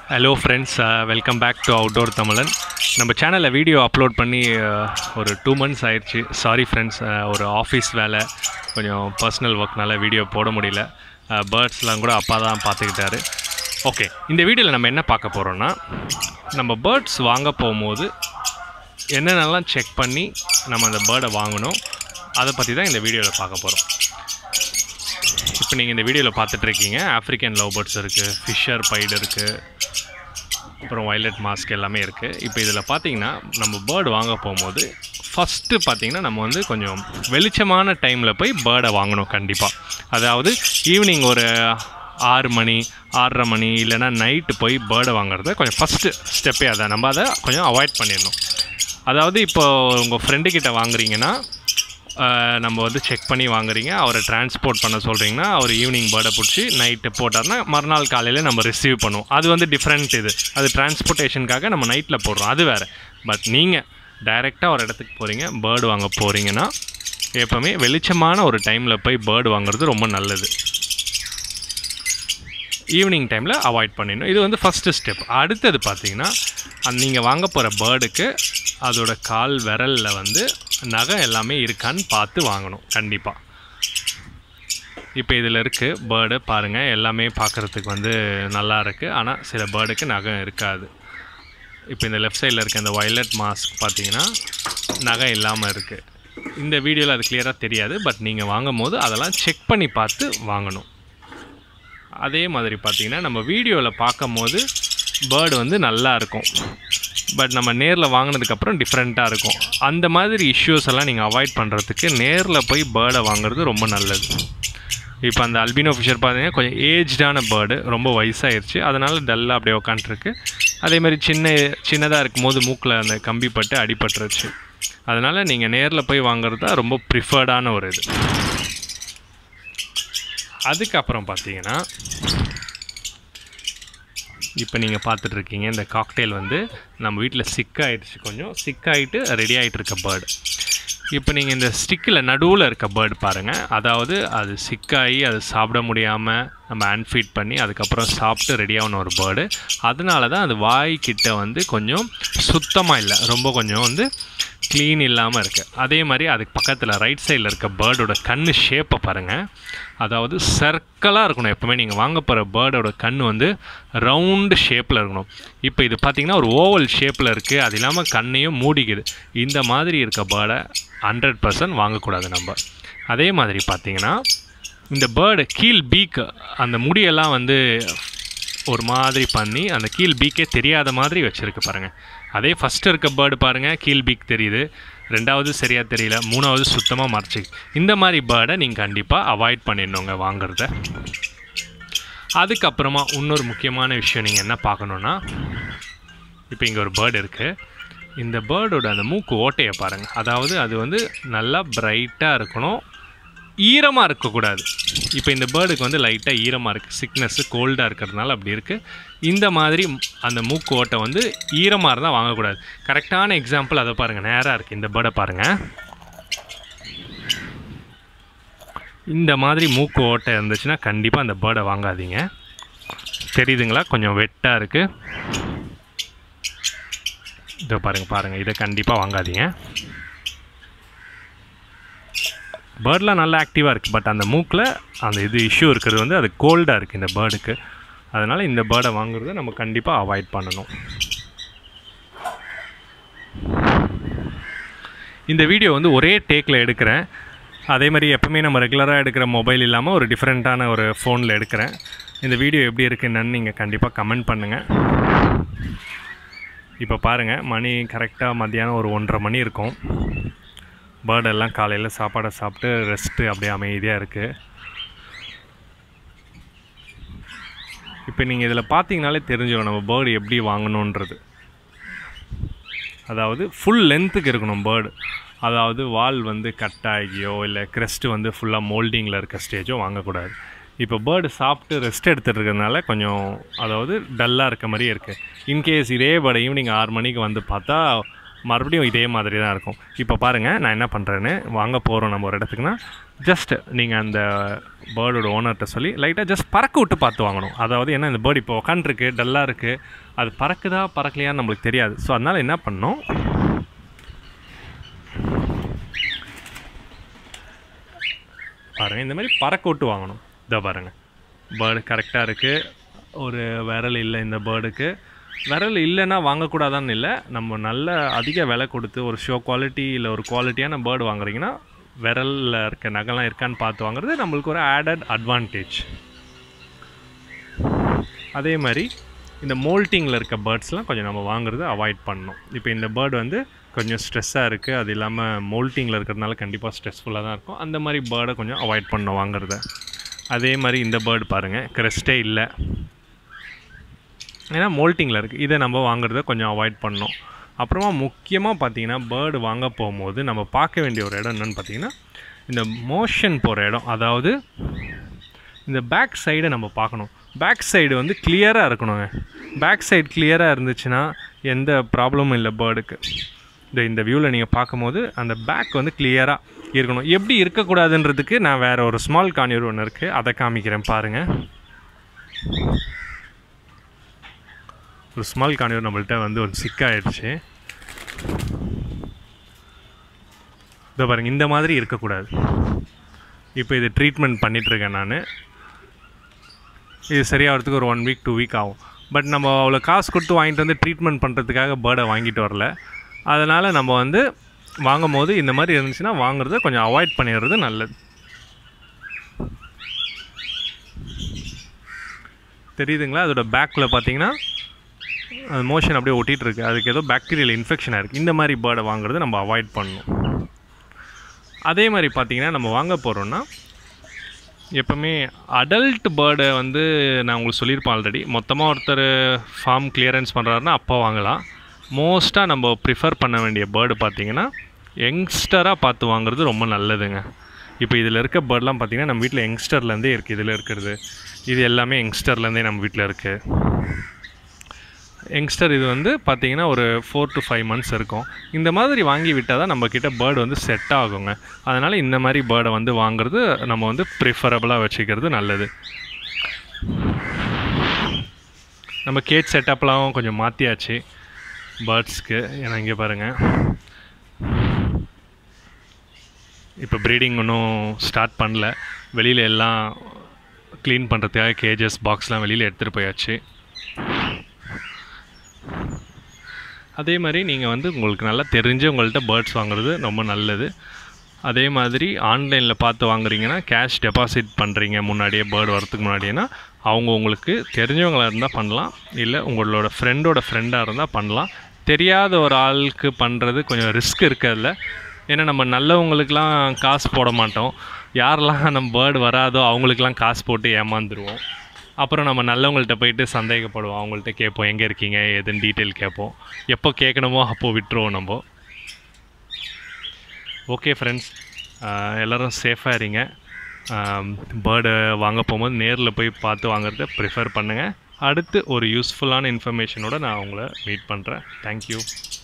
hello friends welcome back to outdoor Tamilan நம்ம சேனலில் video upload பண்ணி uh, ஒரு டூ மந்த்ஸ் ஆயிடுச்சு சாரி ஃப்ரெண்ட்ஸ் ஒரு ஆஃபீஸ் வேலை கொஞ்சம் பர்சனல் ஒர்க்னால வீடியோ போட முடியல பேர்ட்ஸ்லாம் கூட அப்பா தான் பார்த்துக்கிட்டாரு ஓகே இந்த வீடியோவில் நம்ம என்ன பார்க்க போகிறோன்னா நம்ம பேர்ட்ஸ் வாங்க போகும்போது என்னென்னலாம் செக் பண்ணி நம்ம அந்த பேர்டை வாங்கணும் அதை பற்றி தான் இந்த வீடியோவில் பார்க்க போகிறோம் இப்போ நீங்கள் இந்த வீடியோவில் பார்த்துட்ருக்கீங்க ஆஃப்ரிக்கன் லவ் பேர்ட்ஸ் இருக்குது ஃபிஷர் பைடு இருக்குது அப்புறம் வயலட் மாஸ்க் எல்லாமே இருக்குது இப்போ இதில் பார்த்தீங்கன்னா நம்ம பேர்டு வாங்க போகும்போது ஃபஸ்ட்டு பார்த்தீங்கன்னா நம்ம வந்து கொஞ்சம் வெளிச்சமான டைமில் போய் பேர்டை வாங்கணும் கண்டிப்பாக அதாவது ஈவினிங் ஒரு ஆறு மணி ஆறரை மணி இல்லைன்னா நைட்டு போய் பேர்டை வாங்குறத கொஞ்சம் ஃபஸ்ட்டு ஸ்டெப்பே அதான் நம்ம அதை கொஞ்சம் அவாய்ட் பண்ணிடணும் அதாவது இப்போ உங்கள் ஃப்ரெண்டுக்கிட்ட வாங்குறீங்கன்னா ஆஹ், நம்ம வந்து செக் பண்ணி வாங்குறீங்க அவரை டிரான்ஸ்போர்ட் பண்ண சொல்கிறீங்கன்னா அவர் ஈவினிங் பேர்டை பிடிச்சி நைட்டு போட்டார்னா மறுநாள் காலையில் நம்ம ரிசீவ் பண்ணுவோம் அது வந்து டிஃப்ரெண்ட் இது அது டிரான்ஸ்போர்ட்டேஷனுக்காக நம்ம நைட்டில் போடுறோம் அது வேறு பட் நீங்கள் டைரெக்டாக ஒரு இடத்துக்கு போகிறீங்க பேர்டு வாங்க போகிறீங்கன்னா எப்போவுமே வெளிச்சமான ஒரு டைமில் போய் பேர்டு வாங்குறது ரொம்ப நல்லது ஈவினிங் டைமில் அவாய்ட் பண்ணிடணும் இது வந்து ஃபஸ்ட்டு ஸ்டெப் அடுத்தது பார்த்தீங்கன்னா அந்த நீங்கள் வாங்க போகிற பேர்டுக்கு அதோட கால் விரலில் வந்து நகை எல்லாமே இருக்கான்னு பார்த்து வாங்கணும் கண்டிப்பாக இப்போ இதில் இருக்குது பேர்டு பாருங்கள் எல்லாமே பார்க்குறதுக்கு வந்து நல்லா இருக்குது ஆனால் சில பேர்டுக்கு நகை இருக்காது இப்போ இந்த லெஃப்ட் சைடில் இருக்க இந்த வயலட் மாஸ்க் பார்த்தீங்கன்னா நகை இல்லாமல் இருக்குது இந்த வீடியோவில் அது கிளியராக தெரியாது பட் நீங்கள் வாங்கும் போது அதெல்லாம் செக் பண்ணி பார்த்து வாங்கணும் அதே மாதிரி பார்த்தீங்கன்னா நம்ம வீடியோவில் பார்க்கும் போது பேர்டு வந்து நல்லா இருக்கும் பட் நம்ம நேரில் வாங்கினதுக்கப்புறம் டிஃப்ரெண்ட்டாக இருக்கும் அந்த மாதிரி இஷ்யூஸ் எல்லாம் நீங்கள் அவாய்ட் பண்ணுறதுக்கு நேரில் போய் பேர்டை வாங்குறது ரொம்ப நல்லது இப்போ அந்த அல்பினோ ஃபிஷர் பார்த்தீங்கன்னா கொஞ்சம் ஏஜ்டான பேர்டு ரொம்ப வயசாயிருச்சு அதனால் டல்லாக அப்படியே உக்காண்ட்ருக்கு அதே மாதிரி சின்ன சின்னதாக இருக்கும்போது மூக்கில் அந்த கம்பி பட்டு அடிபட்டுருச்சு அதனால் நீங்கள் நேரில் போய் வாங்குறது தான் ரொம்ப ப்ரிஃபர்டான ஒரு இது அதுக்கப்புறம் பார்த்தீங்கன்னா இப்போ நீங்கள் பார்த்துட்ருக்கீங்க இந்த காக்டெயில் வந்து நம்ம வீட்டில் சிக் ஆயிடுச்சு கொஞ்சம் சிக் ஆகிட்டு ரெடி ஆகிட்டு இருக்க பேர்டு இப்போ நீங்கள் இந்த ஸ்டிக்கில் நடுவில் இருக்க பேர்டு பாருங்கள் அதாவது அது சிக்காகி அது சாப்பிட முடியாமல் நம்ம அன்ஃபீட் பண்ணி அதுக்கப்புறம் சாப்பிட்டு ரெடியாகன ஒரு பேர்டு அதனால தான் அது வாய்க்கிட்ட வந்து கொஞ்சம் சுத்தமாக இல்லை ரொம்ப கொஞ்சம் வந்து க்ளீன் இல்லாமல் இருக்குது அதே மாதிரி அதுக்கு பக்கத்தில் ரைட் சைடில் இருக்க பேர்டோட கண் ஷேப்பை பாருங்கள் அதாவது சர்க்கிளாக இருக்கணும் எப்போவுமே நீங்கள் வாங்க போகிற பேர்டோட கண் வந்து ரவுண்டு ஷேப்பில் இருக்கணும் இப்போ இது பார்த்தீங்கன்னா ஒரு ஓவல் ஷேப்பில் இருக்குது அது இல்லாமல் கண்ணையும் மூடிக்குது இந்த மாதிரி இருக்க பேர்டை ஹண்ட்ரட் பர்சன்ட் வாங்கக்கூடாது நம்ம அதே மாதிரி பார்த்தீங்கன்னா இந்த பேர்டு கீழ் பீக் அந்த முடியெல்லாம் வந்து ஒரு மாதிரி பண்ணி அந்த கீழ் பீக்கே தெரியாத மாதிரி வச்சுருக்கு பாருங்கள் அதே ஃபஸ்ட்டு இருக்க பேர்டு பாருங்கள் கீழ் பீக் தெரியுது ரெண்டாவது சரியாக தெரியல மூணாவது சுத்தமாக மறைச்சி இந்த மாதிரி பேர்டை நீங்கள் கண்டிப்பாக அவாய்ட் பண்ணிடணுங்க வாங்குறத அதுக்கப்புறமா இன்னொரு முக்கியமான விஷயம் நீங்கள் என்ன பார்க்கணுன்னா இப்போ இங்கே ஒரு பேர்டு இருக்குது இந்த பேர்டோட அந்த மூக்கு ஓட்டையை பாருங்கள் அதாவது அது வந்து நல்லா பிரைட்டாக இருக்கணும் ஈரமாக இருக்கக்கூடாது இப்போ இந்த பேர்டுக்கு வந்து லைட்டாக ஈரமாக இருக்குது சிக்னஸ்ஸு கோல்டாக இருக்கிறதுனால அப்படி இருக்குது இந்த மாதிரி அந்த மூக்கு ஓட்டை வந்து ஈரமாக இருந்தால் வாங்கக்கூடாது கரெக்டான எக்ஸாம்பிள் அதை பாருங்கள் நேராக இருக்குது இந்த பேர்டை பாருங்கள் இந்த மாதிரி மூக்கு ஓட்டை இருந்துச்சுன்னா கண்டிப்பாக அந்த பேர்டை வாங்காதீங்க தெரியுதுங்களா கொஞ்சம் வெட்டாக இருக்குது இதோ பாருங்கள் பாருங்கள் இதை கண்டிப்பாக வாங்காதீங்க பேர்ட்லாம் நல்லா ஆக்டிவாக இருக்குது பட் அந்த மூக்கில் அந்த இது இஷ்யூ இருக்கிறது வந்து அது கோல்டாக இருக்குது இந்த பேர்டுக்கு அதனால் இந்த பேர்டை வாங்குறத நம்ம கண்டிப்பாக அவாய்ட் பண்ணணும் இந்த வீடியோ வந்து ஒரே டேக்கில் எடுக்கிறேன் அதே மாதிரி எப்பவுமே நம்ம ரெகுலராக எடுக்கிற மொபைல் இல்லாமல் ஒரு டிஃப்ரெண்ட்டான ஒரு ஃபோனில் எடுக்கிறேன் இந்த வீடியோ எப்படி இருக்குன்னு நீங்கள் கண்டிப்பாக கமெண்ட் பண்ணுங்கள் இப்போ பாருங்கள் மணி கரெக்டாக மத்தியானம் ஒரு ஒன்றரை மணி இருக்கும் பேர்டெல்லாம் காலையில் சாப்பாடை சாப்பிட்டு ரெஸ்ட்டு அப்படியே அமைதியாக இருக்குது இப்போ நீங்கள் இதில் பார்த்தீங்கனாலே தெரிஞ்சிடும் நம்ம பேர்டு எப்படி வாங்கணுன்றது அதாவது ஃபுல் லென்த்துக்கு இருக்கணும் பேர்டு அதாவது வால் வந்து கட் ஆகியோ இல்லை கிரெஸ்ட்டு வந்து ஃபுல்லாக மோல்டிங்கில் இருக்க ஸ்டேஜோ வாங்கக்கூடாது இப்போ பேர்டு சாப்பிட்டு ரெஸ்ட் எடுத்துட்டு இருக்கிறதுனால கொஞ்சம் அதாவது டல்லாக இருக்க மாதிரியே இருக்குது இன்கேஸ் இதே பேர்டு ஈவினிங் ஆறு மணிக்கு வந்து பார்த்தா மறுபடியும் இதே மாதிரி தான் இருக்கும் இப்போ பாருங்கள் நான் என்ன பண்ணுறேன்னு வாங்க போகிறோம் நம்ம ஒரு இடத்துக்குன்னா ஜஸ்ட் நீங்கள் அந்த பேர்டோட ஓனர்கிட்ட சொல்லி லைட்டாக ஜஸ்ட் பறக்க விட்டு பார்த்து வாங்கணும் அதாவது என்ன இந்த பேர்டு இப்போ உக்காண்ட்ருக்கு டல்லாக இருக்குது அது பறக்குதா பறக்கலையான்னு நம்மளுக்கு தெரியாது ஸோ அதனால் என்ன பண்ணணும் பாருங்கள் இந்த மாதிரி பறக்க விட்டு வாங்கணும் இதை பாருங்கள் பேர்டு கரெக்டாக இருக்குது ஒரு விரல் இல்லை இந்த பேர்டுக்கு விரல் இல்லைன்னா வாங்கக்கூடாதான்னு இல்லை நம்ம நல்ல அதிக விலை கொடுத்து ஒரு ஷோ குவாலிட்டி இல்லை ஒரு குவாலிட்டியான பேர்டு வாங்குறீங்கன்னா விரலில் இருக்க நகைலாம் இருக்கான்னு பார்த்து வாங்குறது நம்மளுக்கு ஒரு ஆடட் அட்வான்டேஜ் அதே மாதிரி இந்த மோல்ட்டிங்கில் இருக்க பேர்ட்ஸ்லாம் கொஞ்சம் நம்ம வாங்குறது அவாய்ட் பண்ணணும் இப்போ இந்த பேர்டு வந்து கொஞ்சம் ஸ்ட்ரெஸ்ஸாக இருக்குது அது இல்லாமல் மோல்ட்டிங்கில் இருக்கிறதுனால கண்டிப்பாக ஸ்ட்ரெஸ்ஃபுல்லாக தான் இருக்கும் அந்த மாதிரி பேர்டை கொஞ்சம் அவாய்ட் பண்ணணும் வாங்குறத அதே மாதிரி இந்த பேர்டு பாருங்கள் கிரெஸ்டே இல்லை ஏன்னா மோல்ட்டிங்கில் இருக்குது இதை நம்ம வாங்குறத கொஞ்சம் அவாய்ட் பண்ணணும் அப்புறமா முக்கியமாக பார்த்தீங்கன்னா பேர்டு வாங்க போகும்போது நம்ம பார்க்க வேண்டிய ஒரு இடம் என்னென்னு பார்த்தீங்கன்னா இந்த மோஷன் போகிற இடம் அதாவது இந்த பேக் சைடை நம்ம பார்க்கணும் பேக் சைடு வந்து கிளியராக இருக்கணுங்க பேக் சைடு கிளியராக இருந்துச்சுன்னா எந்த ப்ராப்ளமும் இல்லை பேர்டுக்கு இந்த இந்த வியூவில் நீங்கள் பார்க்கும்போது அந்த பேக் வந்து கிளியராக இருக்கணும் எப்படி இருக்கக்கூடாதுன்றதுக்கு நான் வேறு ஒரு ஸ்மால் கான்யூர் ஒன்று இருக்குது அதை காமிக்கிறேன் பாருங்கள் ஒரு ஸ்மால் கான்யூர் நம்மள்ட்ட வந்து ஒரு சிக்காயிடுச்சு இதோ பாருங்கள் இந்த மாதிரி இருக்கக்கூடாது இப்போ இது ட்ரீட்மெண்ட் பண்ணிகிட்ருக்கேன் நான் இது சரியாகிறதுக்கு ஒரு ஒன் வீக் டூ வீக் ஆகும் பட் நம்ம அவ்வளோ காசு கொடுத்து வாங்கிட்டு வந்து ட்ரீட்மெண்ட் பண்ணுறதுக்காக பேர்டை வாங்கிட்டு வரல அதனால் நம்ம வந்து வாங்கும் போது இந்த மாதிரி இருந்துச்சுன்னா வாங்குறத கொஞ்சம் அவாய்ட் பண்ணிடுறது நல்லது தெரியுதுங்களா அதோட பேக்கில் பார்த்தீங்கன்னா அது மோஷன் அப்படியே ஒட்டிகிட்டு இருக்கு அதுக்கு ஏதோ பாக்டீரியல் இன்ஃபெக்ஷனாக இருக்குது இந்த மாதிரி பேர்டை வாங்குறத நம்ம அவாய்ட் பண்ணணும் அதே மாதிரி பார்த்தீங்கன்னா நம்ம வாங்க போகிறோன்னா எப்போவுமே அடல்ட் பேர்டை வந்து நான் உங்களுக்கு சொல்லியிருப்பேன் ஆல்ரெடி மொத்தமாக ஒருத்தர் ஃபார்ம் கிளியரன்ஸ் பண்ணுறாருன்னா அப்போ வாங்கலாம் மோஸ்ட்டாக நம்ம ப்ரிஃபர் பண்ண வேண்டிய பேர்டு பார்த்தீங்கன்னா யங்ஸ்டராக பார்த்து வாங்குறது ரொம்ப நல்லதுங்க இப்போ இதில் இருக்க பேர்ட்லாம் பார்த்தீங்கன்னா நம்ம வீட்டில் யங்ஸ்டர்லேருந்தே இருக்குது இதில் இருக்கிறது இது எல்லாமே யங்ஸ்டர்லேருந்தே நம்ம வீட்டில் இருக்குது யங்ஸ்டர் இது வந்து பார்த்தீங்கன்னா ஒரு ஃபோர் டு ஃபைவ் மந்த்ஸ் இருக்கும் இந்த மாதிரி வாங்கி விட்டால் தான் நம்மக்கிட்ட பேர்டு வந்து செட் ஆகுங்க அதனால் இந்த மாதிரி பேர்டை வந்து வாங்குறது நம்ம வந்து ப்ரிஃபரபுளாக வச்சுக்கிறது நல்லது நம்ம கேட் செட்டப்லாம் கொஞ்சம் மாற்றியாச்சு பேர்ட்ஸ்க்கு ஏன்னா இங்கே பாருங்கள் இப்போ ப்ரீடிங் இன்னும் ஸ்டார்ட் பண்ணல வெளியில் எல்லாம் க்ளீன் பண்ணுறதுக்காக கேஜஸ் பாக்ஸ்லாம் வெளியில் எடுத்துகிட்டு போயாச்சு அதே மாதிரி நீங்கள் வந்து உங்களுக்கு நல்லா தெரிஞ்சு உங்கள்கிட்ட பேர்ட்ஸ் வாங்குறது ரொம்ப நல்லது அதே மாதிரி ஆன்லைனில் பார்த்து வாங்குறீங்கன்னா கேஷ் டெபாசிட் பண்ணுறீங்க முன்னாடியே பேர்டு வரத்துக்கு முன்னாடியேனா அவங்க உங்களுக்கு தெரிஞ்சவங்களாக இருந்தால் பண்ணலாம் இல்லை உங்களோட ஃப்ரெண்டோட ஃப்ரெண்டாக இருந்தால் பண்ணலாம் தெரியாத ஒரு ஆளுக்கு பண்ணுறது கொஞ்சம் ரிஸ்க் இருக்கிறதுல ஏன்னா நம்ம நல்லவங்களுக்கெலாம் காசு போட மாட்டோம் யாரெல்லாம் நம்ம பேர்டு வராதோ அவங்களுக்கெல்லாம் காசு போட்டு ஏமாந்துருவோம் அப்புறம் நம்ம நல்லவங்கள்ட்ட போயிட்டு சந்தேகப்படுவோம் அவங்கள்ட்ட கேட்போம் எங்கே இருக்கீங்க எதுன்னு டீட்டெயில் கேட்போம் எப்போ கேட்கணுமோ அப்போது விட்டுருவோம் நம்ம ஓகே ஃப்ரெண்ட்ஸ் எல்லோரும் சேஃபாக இருங்க பேர்டை வாங்க போகும்போது நேரில் போய் பார்த்து வாங்குறத ப்ரிஃபர் பண்ணுங்கள் அடுத்து ஒரு யூஸ்ஃபுல்லான இன்ஃபர்மேஷனோட நான் உங்களை மீட் பண்ணுறேன் தேங்க்யூ